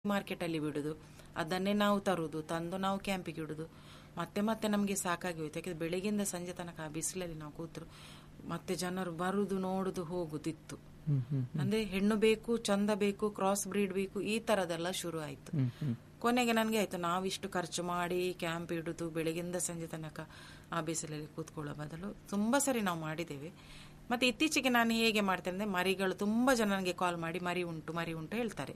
ಮಾರ್ಕೆಟಲ್ಲಿ ಬಿಡುದು ಅದನ್ನೇ ನಾವು ತರುವುದು ತಂದು ನಾವು ಕ್ಯಾಂಪಿಗೆ ಇಡುದು ಮತ್ತೆ ಮತ್ತೆ ನಮಗೆ ಸಾಕಾಗಿ ಹೋಯ್ತು ಯಾಕಂದ್ರೆ ಬೆಳಿಗ್ಗೆಯಿಂದ ಸಂಜೆ ತನಕ ಆ ಬಿಸಿಲಲ್ಲಿ ನಾವು ಕೂತ್ರು ಮತ್ತೆ ಜನರು ಬರುದು ನೋಡುದು ಹೋಗುದಿತ್ತು ಅಂದ್ರೆ ಹೆಣ್ಣು ಬೇಕು ಚಂದ ಬೇಕು ಕ್ರಾಸ್ ಬ್ರೀಡ್ ಬೇಕು ಈ ತರದೆಲ್ಲ ಶುರು ಆಯ್ತು ಕೊನೆಗೆ ನನಗೆ ಆಯ್ತು ನಾವಿಷ್ಟು ಖರ್ಚು ಮಾಡಿ ಕ್ಯಾಂಪ್ ಇಡುದು ಬೆಳಗಿಂದ ಸಂಜೆ ತನಕ ಆ ಬಿಸಿಲಲ್ಲಿ ಕೂತ್ಕೊಳ್ಳೋ ಬದಲು ತುಂಬಾ ಸರಿ ನಾವು ಮಾಡಿದ್ದೇವೆ ಮತ್ತೆ ಇತ್ತೀಚೆಗೆ ನಾನು ಹೇಗೆ ಮಾಡ್ತೇನೆ ಅಂದ್ರೆ ಮರಿಗಳು ತುಂಬಾ ಜನ ನನಗೆ ಕಾಲ್ ಮಾಡಿ ಮರಿ ಉಂಟು ಮರಿ ಉಂಟು ಹೇಳ್ತಾರೆ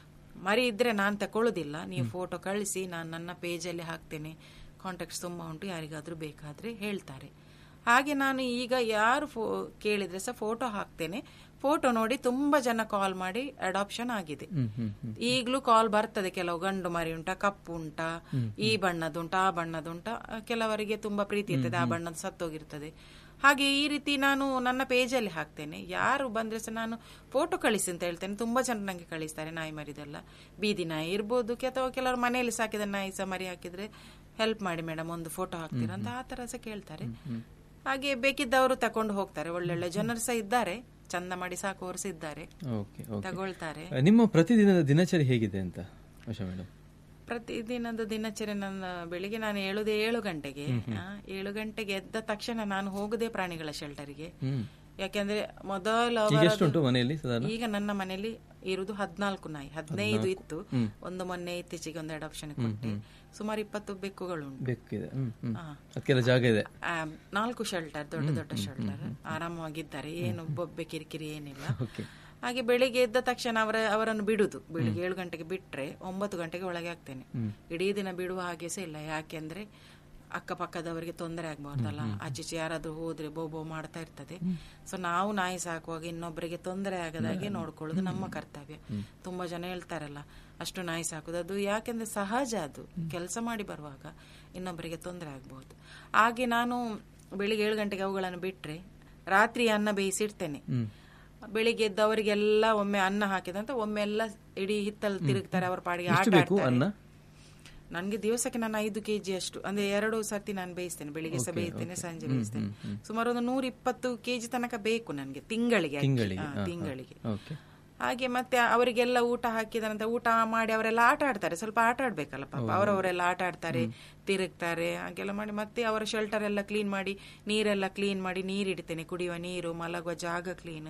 ಮರಿ ಇದ್ರೆ ನಾನು ತಕೊಳ್ಳೋದಿಲ್ಲ ನೀವು ಫೋಟೋ ಕಳಿಸಿ ನಾನು ನನ್ನ ಪೇಜಲ್ಲಿ ಹಾಕ್ತೇನೆ ಕಾಂಟ್ಯಾಕ್ಟ್ಸ್ ತುಂಬಾ ಉಂಟು ಯಾರಿಗಾದ್ರೂ ಬೇಕಾದ್ರೆ ಹೇಳ್ತಾರೆ ಹಾಗೆ ನಾನು ಈಗ ಯಾರು ಫೋ ಕೇಳಿದ್ರೆ ಸಹ ಫೋಟೋ ಹಾಕ್ತೇನೆ ಫೋಟೋ ನೋಡಿ ತುಂಬಾ ಜನ ಕಾಲ್ ಮಾಡಿ ಅಡಾಪ್ಷನ್ ಆಗಿದೆ ಈಗಲೂ ಕಾಲ್ ಬರ್ತದೆ ಕೆಲವು ಗಂಡು ಮರಿ ಉಂಟಾ ಕಪ್ಪು ಉಂಟಾ ಈ ಬಣ್ಣದುಂಟಾ ಆ ಬಣ್ಣದುಂಟಾ ಕೆಲವರಿಗೆ ತುಂಬಾ ಪ್ರೀತಿ ಇರ್ತದೆ ಆ ಬಣ್ಣದ ಸತ್ತೋಗಿರ್ತದೆ ಹಾಗೆ ಈ ರೀತಿ ನಾನು ನನ್ನ ಪೇಜಲ್ಲಿ ಹಾಕ್ತೇನೆ ಯಾರು ಬಂದ್ರೆ ಸಹ ನಾನು ಫೋಟೋ ಕಳಿಸಿ ಅಂತ ಹೇಳ್ತೇನೆ ತುಂಬಾ ಜನ ನಂಗೆ ಕಳಿಸ್ತಾರೆ ನಾಯಿ ಮರಿದೆಲ್ಲ ಬೀದಿ ನಾಯಿ ಇರ್ಬೋದು ಅಥವಾ ಕೆಲವರು ಮನೆಯಲ್ಲಿ ಸಾಕಿದ ನಾಯಿ ಸಹ ಮರಿ ಹಾಕಿದ್ರೆ ಹೆಲ್ಪ್ ಮಾಡಿ ಮೇಡಮ್ ಒಂದು ಫೋಟೋ ಹಾಕ್ತೀರಾ ಅಂತ ಆ ತರ ಸಹ ಕೇಳ್ತಾರೆ ಹಾಗೆ ಬೇಕಿದ್ದವರು ತಕೊಂಡು ಹೋಗ್ತಾರೆ ಒಳ್ಳೊಳ್ಳೆ ಜನರು ಸಹ ಇದ್ದಾರೆ ಚಂದ ಮಾಡಿ ಸಾಕುವವರು ಸಹ ಇದ್ದಾರೆ ಓಕೆ ಓಕೆ ತಗೊಳ್ತಾರೆ ನಿಮ್ಮ ಪ್ರತಿದಿನದ ದಿನಚರಿ ಹೇಗಿದೆ ಅಂತ ಆಶಾ ಮೇಡಮ್ ಪ್ರತಿದಿನದ ದಿನಚರಿ ನನ್ನ ಬೆಳಿಗ್ಗೆ ನಾನು ಏಳುದೇ ಏಳು ಗಂಟೆಗೆ ಆ, ಏಳು ಗಂಟೆಗೆ ಎದ್ದ ತಕ್ಷಣ ನಾನು ಹೋಗುದೇ ಪ್ರಾಣಿಗಳ ಶೆಲ್ಟರ್ಗೆ ಹ್ಮ್ ಯಾಕೆಂದ್ರೆ ಮೊದಲು ಈಗ ಅವರದ್ದು- ಎಷ್ಟುಂಟು ಮನೆಯಲ್ಲಿ ಸಾಧಾರಣ ಈಗ ನನ್ನ ಮನೆಯಲ್ಲಿ ಇರುವುದು ಹದಿನಾಲ್ಕು ನಾಯಿ ಹದಿನೈದು ಇತ್ತು ಒಂದು ಮೊನ್ನೆ ಇತ್ತೀಚೆಗೆ ಒಂದು ಅಡಾಪ್ಷನ್ ಕೊಟ್ಟೆ ಸುಮಾರು ಇಪ್ಪತ್ತು ಬೆಕ್ಕುಗಳುಂಟು ಬೆಕ್ಕಿದೆ ಹ್ಮ್ ಹ್ಮ್ ಹಾ. ಅದಕ್ಕೆಲ್ಲ ಜಾಗ ಇದೆ ಆ, ನಾಲ್ಕು ಶೆಲ್ಟರ್ ದೊಡ್ಡ ದೊಡ್ಡ ಶೆಲ್ಟರ್ ಆರಾಮವಾಗಿದ್ದಾರೆ ಏನು ಬೊಬ್ಬೆ ಕಿರಿಕಿರಿ ಏನಿಲ್ಲ ಓಕೆ ಹಾಗೆ ಬೆಳಿಗ್ಗೆ ಎದ್ದ ತಕ್ಷಣ ಅವರ ಅವರನ್ನು ಬಿಡುದು ಬೆಳಿಗ್ಗೆ ಏಳು ಗಂಟೆಗೆ ಬಿಟ್ರೆ ಒಂಬತ್ತು ಗಂಟೆಗೆ ಒಳಗೆ ಆಗ್ತೇನೆ ಇಡೀ ದಿನ ಬಿಡುವ ಹಾಗೆ ಸಹ ಇಲ್ಲ ಯಾಕೆಂದ್ರೆ ಅಕ್ಕಪಕ್ಕದವರಿಗೆ ತೊಂದರೆ ಆಗ್ಬಾರ್ದಲ್ಲ ಆಚೀಚೆ ಯಾರಾದ್ರೂ ಹೋದ್ರೆ ಬೋಬೋ ಮಾಡ್ತಾ ಇರ್ತದೆ ಸೊ ನಾವು ನಾಯಿ ಸಾಕುವಾಗ ಇನ್ನೊಬ್ಬರಿಗೆ ತೊಂದರೆ ಆಗದಾಗೆ ನೋಡ್ಕೊಳ್ಳೋದು ನಮ್ಮ ಕರ್ತವ್ಯ ತುಂಬಾ ಜನ ಹೇಳ್ತಾರಲ್ಲ ಅಷ್ಟು ನಾಯಿ ಸಾಕುದು ಅದು ಯಾಕೆಂದ್ರೆ ಸಹಜ ಅದು ಕೆಲಸ ಮಾಡಿ ಬರುವಾಗ ಇನ್ನೊಬ್ಬರಿಗೆ ತೊಂದರೆ ಆಗ್ಬಹುದು ಹಾಗೆ ನಾನು ಬೆಳಿಗ್ಗೆ ಏಳು ಗಂಟೆಗೆ ಅವುಗಳನ್ನು ಬಿಟ್ರೆ ರಾತ್ರಿ ಅನ್ನ ಬೇಯಿಸಿಡ್ತೇನೆ ಬೆಳಿಗ್ಗೆ ಎದ್ದವರಿಗೆಲ್ಲ ಒಮ್ಮೆ ಅನ್ನ ಹಾಕಿದಂತ ಒಮ್ಮೆ ಎಲ್ಲ ಇಡೀ ಹಿತ್ತಲ್ ತಿರುಗ್ತಾರೆ ಅವರ ಪಾಡಿಗೆ ಆಟ ಎಷ್ಟು ಬೇಕು ಆಡ್ತಾರೆ ಅನ್ನ ನನ್ಗೆ ದಿವಸಕ್ಕೆ ನಾನು ಐದು ಕೆಜಿ ಅಷ್ಟು ಅಂದ್ರೆ ಎರಡು ಸರ್ತಿ ನಾನು ಬೇಯಿಸ್ತೇನೆ ಬೆಳಿಗ್ಗೆ ಸಹ ಬೇಯಿಸ್ತೇನೆ ಸಂಜೆ ಬೇಯಿಸ್ತೇನೆ ಸುಮಾರು ಒಂದು ನೂರ ಇಪ್ಪತ್ತು ಕೆಜಿ ತನಕ ಬೇಕು ನನ್ಗೆ ತಿಂಗಳಿಗೆ actually. ತಿಂಗಳಿಗೆ ಹಾ, ತಿಂಗಳಿಗೆ ಓಕೆ ಹಾಗೆ ಮತ್ತೆ ಅವರಿಗೆಲ್ಲ ಊಟ ಹಾಕಿದ ನಂತರ ಊಟ ಮಾಡಿ ಅವರೆಲ್ಲ ಆಟ ಆಡ್ತಾರೆ ಸ್ವಲ್ಪ ಆಟ ಆಡ್ಬೇಕಲ್ಲ ಪಾಪ ಅವರವರೆಲ್ಲ ಆಟ ಆಡ್ತಾರೆ ತಿರುಗ್ತಾರೆ ಹಾಗೆಲ್ಲ ಮಾಡಿ ಮತ್ತೆ ಅವರ ಶೆಲ್ಟರ್ ಎಲ್ಲ ಕ್ಲೀನ್ ಮಾಡಿ ನೀರೆಲ್ಲ ಕ್ಲೀನ್ ಮಾಡಿ ನೀರಿಡ್ತೇನೆ ಕುಡಿಯುವ ನೀರು ಮಲಗುವ ಜಾಗ ಕ್ಲೀನ್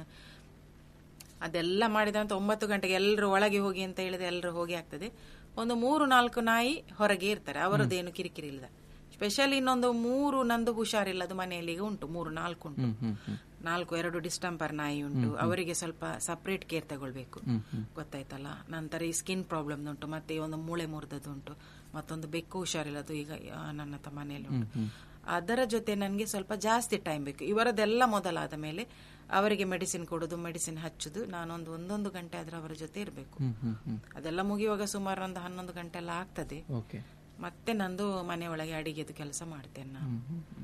ಅದೆಲ್ಲ ಮಾಡಿದ ನಂತರ ಒಂಬತ್ತು ಗಂಟೆಗೆ ಎಲ್ಲರೂ ಒಳಗೆ ಹೋಗಿ ಅಂತ ಹೇಳಿದ್ರೆ ಎಲ್ಲರೂ ಹೋಗಿ ಆಗ್ತದೆ ಒಂದು ಮೂರು ನಾಲ್ಕು ನಾಯಿ ಹೊರಗೆ ಇರ್ತಾರೆ ಅವರದ್ದೇನು ಕಿರಿಕಿರಿ ಇಲ್ಲ ಸ್ಪೆಷಲ್ ಇನ್ನೊಂದು ಮೂರು ನಂದು ಹುಷಾರಿಲ್ಲದು ಮನೆಯಲ್ಲಿ ಈಗ ಉಂಟು ಮೂರು ನಾಲ್ಕು ಉಂಟು ನಾಲ್ಕು ಎರಡು ಡಿಸ್ಟಂಪರ್ ನಾಯಿ ಉಂಟು ಅವರಿಗೆ ಸ್ವಲ್ಪ ಸಪರೇಟ್ ಕೇರ್ ತಗೊಳ್ಬೇಕು ಗೊತ್ತಾಯ್ತಲ್ಲ ನಂತರ ಈ ಸ್ಕಿನ್ ಪ್ರಾಬ್ಲಮ್ ಉಂಟು ಮತ್ತೆ ಒಂದು ಮೂಳೆ ಮುರಿದದ್ದು ಉಂಟು ಮತ್ತೊಂದು ಬೆಕ್ಕು ಹುಷಾರಿಲ್ಲದು ಈಗ ಆ, ನನ್ನ ತ ಮನೆಯಲ್ಲಿ ಉಂಟು ಅದರ ಜೊತೆ ನನಗೆ ಸ್ವಲ್ಪ ಜಾಸ್ತಿ ಟೈಮ್ ಬೇಕು ಇವರದೆಲ್ಲ ಮೊದಲಾದ ಮೇಲೆ ಅವರಿಗೆ ಮೆಡಿಸಿನ್ ಕೊಡೋದು ಮೆಡಿಸಿನ್ ಹಚ್ಚುದು ನಾನೊಂದು ಒಂದೊಂದು ಗಂಟೆ ಆದ್ರೆ ಅವರ ಜೊತೆ ಇರಬೇಕು ಹ್ಮ್ ಹ್ಮ್ ಹ್ಮ್ ಅದೆಲ್ಲ ಮುಗಿಯುವಾಗ ಸುಮಾರು ಒಂದು ಹನ್ನೊಂದು ಗಂಟೆ ಎಲ್ಲ ಆಗ್ತದೆ ಓಕೆ ಮತ್ತೆ ನಂದು ಮನೆ ಒಳಗೆ ಅಡಿಗೆದು ಕೆಲಸ ಮಾಡ್ತೇನೆ ನಾನು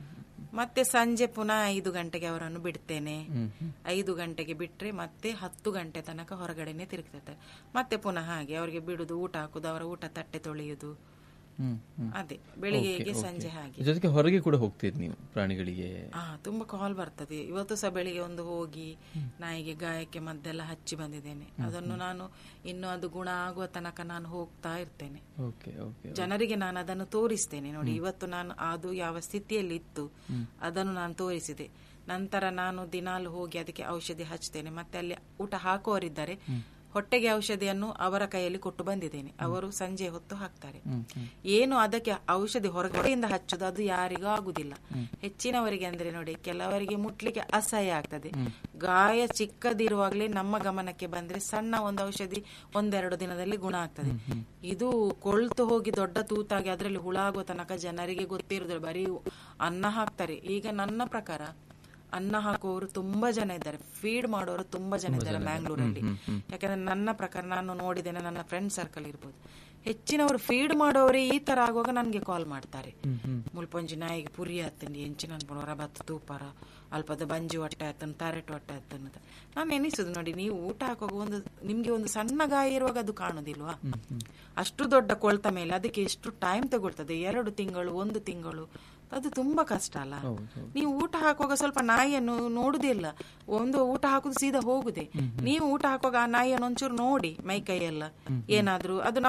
ಮತ್ತೆ ಸಂಜೆ ಪುನಃ ಐದು ಗಂಟೆಗೆ ಅವರನ್ನು ಬಿಡ್ತೇನೆ ಐದು ಗಂಟೆಗೆ ಬಿಟ್ರೆ ಮತ್ತೆ ಹತ್ತು ಗಂಟೆ ತನಕ ಹೊರಗಡೆನೆ ತಿರುಗ್ತಿರ್ತಾರೆ ಮತ್ತೆ ಪುನಃ ಹಾಗೆ ಅವರಿಗೆ ಬಿಡುದು ಊಟ ಹಾಕುದು ಅವರ ಊಟ ತಟ್ಟೆ ತೊಳೆಯುದು ಹ್ಮ್ ಹ್ಮ್ ಅದೇ ಬೆಳಿಗ್ಗೆಗೆ ಸಂಜೆ ಹಾಗೆ ಜೊತೆಗೆ ಹೊರಗೆ ಕೂಡ ಹೋಗ್ತೀರಿ ನೀವು ಪ್ರಾಣಿಗಳಿಗೆ ಹಾ ತುಂಬಾ ಕಾಲ್ ಬರ್ತದೆ ಇವತ್ತು ಸಹ ಬೆಳಿಗ್ಗೆ ಒಂದು ಹೋಗಿ ನಾಯಿಗೆ ಗಾಯಕ್ಕೆ ಮದ್ದೆಲ್ಲ ಹಚ್ಚಿ ಬಂದಿದ್ದೇನೆ ಅದನ್ನು ನಾನು ಇನ್ನು ಅದು ಗುಣ ಆಗುವ ತನಕ ನಾನು ಹೋಗ್ತಾ ಇರ್ತೇನೆ ಓಕೆ ಓಕೆ ಜನರಿಗೆ ನಾನು ಅದನ್ನು ತೋರಿಸ್ತೇನೆ ನೋಡಿ ಇವತ್ತು ನಾನು ಅದು ಯಾವ ಸ್ಥಿತಿಯಲ್ಲಿ ಇತ್ತು ಅದನ್ನು ನಾನು ತೋರಿಸಿದೆ ನಂತರ ನಾನು ದಿನಾಲು ಹೋಗಿ ಅದಕ್ಕೆ ಔಷಧಿ ಹಚ್ತೇನೆ ಮತ್ತೆ ಅಲ್ಲಿ ಊಟ ಹಾಕುವವರಿದ್ದಾರೆ ಹೊಟ್ಟೆಗೆ ಔಷಧಿಯನ್ನು ಅವರ ಕೈಯಲ್ಲಿ ಕೊಟ್ಟು ಬಂದಿದ್ದೇನೆ ಅವರು ಸಂಜೆ ಹೊತ್ತು ಹಾಕ್ತಾರೆ ಏನು ಅದಕ್ಕೆ ಔಷಧಿ ಹೊರಗಡೆಯಿಂದ ಹಚ್ಚುದು ಅದು ಯಾರಿಗೂ ಆಗುದಿಲ್ಲ ಹೆಚ್ಚಿನವರಿಗೆ ಅಂದ್ರೆ ನೋಡಿ ಕೆಲವರಿಗೆ ಮುಟ್ಲಿಕ್ಕೆ ಅಸಹ್ಯ ಆಗ್ತದೆ ಗಾಯ ಚಿಕ್ಕದಿರುವಾಗಲೇ ನಮ್ಮ ಗಮನಕ್ಕೆ ಬಂದ್ರೆ ಸಣ್ಣ ಒಂದು ಔಷಧಿ ಒಂದೆರಡು ದಿನದಲ್ಲಿ ಗುಣ ಆಗ್ತದೆ ಇದು ಕೊಳ್ತು ಹೋಗಿ ದೊಡ್ಡ ತೂತಾಗಿ ಅದರಲ್ಲಿ ಹುಳ ಆಗೋ ತನಕ ಜನರಿಗೆ ಗೊತ್ತಿರುದಿಲ್ಲ ಬರೀ ಅನ್ನ ಹಾಕ್ತಾರೆ ಈಗ ನನ್ನ ಪ್ರಕಾರ ಅನ್ನ ಹಾಕುವವರು ತುಂಬಾ ಜನ ಇದ್ದಾರೆ ಫೀಡ್ ಮಾಡೋರು ತುಂಬಾ ಜನ ಇದ್ದಾರೆ ಮ್ಯಾಂಗ್ಳೂರಲ್ಲಿ ಯಾಕಂದ್ರೆ ನನ್ನ ಪ್ರಕಾರ ನಾನು ನೋಡಿದ್ದೇನೆ ನನ್ನ ಫ್ರೆಂಡ್ ಸರ್ಕಲ್ ಇರ್ಬೋದು ಹೆಚ್ಚಿನವರು ಫೀಡ್ ಮಾಡೋರೇ ಈ ತರ ಆಗುವಾಗ ನನ್ಗೆ ಕಾಲ್ ಮಾಡ್ತಾರೆ ಮುಲ್ಪೊಂಜಿ ನಾಯಿಗೆ ಪುರಿ ಆತಂಡಿ ಎಂಚಿನ ಅನ್ಬಿಡೋರ ಬತ್ತ ತೂಪಾರ ಅಲ್ಪದ ಬಂಜಿ ಹೊಟ್ಟೆ ಆತನ್ ತಾರೆಟ್ ಹೊಟ್ಟೆ ಆತನ್ ಅಂತ ನಾನು ಎನಿಸುದು ನೋಡಿ ನೀವು ಊಟ ಹಾಕುವಾಗ ಒಂದು ನಿಮ್ಗೆ ಒಂದು ಸಣ್ಣ ಗಾಯ ಇರುವಾಗ ಅದು ಕಾಣುದಿಲ್ವಾ ಅಷ್ಟು ದೊಡ್ಡ ಕೊಳ್ತ ಮೇಲೆ ಅದಕ್ಕೆ ಎಷ್ಟು ಟೈಮ್ ತಗೊಳ್ತದೆ ಎರಡು ತಿಂಗಳು ಒಂದು ತಿಂಗಳು ಅದು ತುಂಬಾ ಕಷ್ಟ ಅಲ್ಲ ಹೌದು ಹೌದು. ನೀವು ಊಟ ಹಾಕುವಾಗ ಸ್ವಲ್ಪ ನಾಯಿಯನ್ನು ನೋಡುದಿಲ್ಲ ಒಂದು ಊಟ ಹಾಕುದು ಸೀದಾ ಹೋಗುದೆ ನೀವು ಊಟ ಹಾಕುವಾಗ ಆ ನಾಯಿಯನ್ನು ಒಂಚೂರು ನೋಡಿ ಮೈ ಕೈ ಎಲ್ಲ ಏನಾದ್ರೂ ಅದು